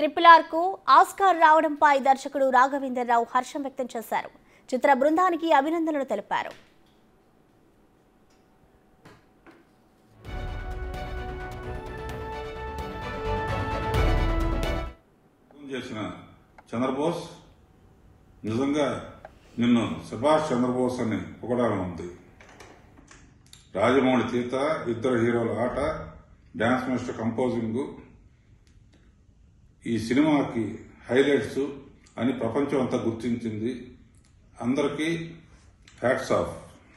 triple R కు Oscar రావడంపై దర్శకుడు రాఘవేందర్ రావు హర్షం వ్యక్తం చేశారు చిత్ర బృందానికి అభినందనలు తెలిపారు ఫోన్ చేసిన చంద్రబోస్ నిజంగా నిన్ను సుభాష్ చంద్రబోస్ అని పొగడాలని ఉంది రాజమౌళి తీత ఇద్దరు హీరోల ఆట డాన్స్ మాస్టర్ కంపోజింగ్ ఈ సినిమాకి హైలైట్స్ అని ప్రపంచం అంతా గుర్తించింది అందరికీ హ్యాట్స్ ఆఫ్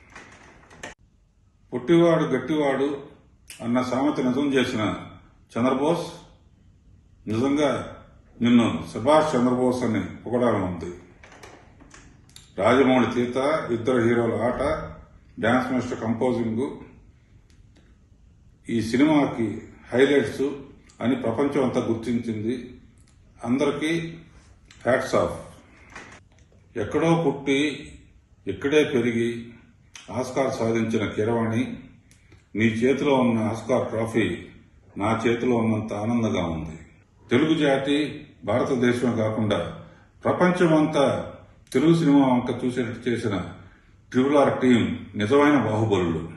పుట్టివాడు గట్టివాడు అన్న సామెత నిజం చేసిన చంద్రబోస్ నిజంగా నిన్ను సుభాష్ చంద్రబోస్ అని పొగడాలని ఉంది రాజమౌళి తీత ఇద్దరు హీరోల ఆట డాన్స్ మాస్టర్ కంపోజింగ్ ఈ సినిమాకి హైలైట్స్ అని ప్రపంచం అంతా గుర్తించింది అందరికీ హ్యాట్స్ ఆఫ్ ఎక్కడో పుట్టి ఇక్కడే పెరిగి ఆస్కార్ సాధించిన కిరవాణి నీ చేతిలో ఉన్న ఆస్కార్ ట్రోఫీ నా చేతిలో ఉన్నంత ఆనందంగా ఉంది తెలుగు జాతి భారతదేశం కాకుండా ప్రపంచమంతా తెలుగు సినిమా వంక చూసేటట్టు చేసిన ట్రిపుల్ ఆర్ టీం నిజమైన బాహుబలులు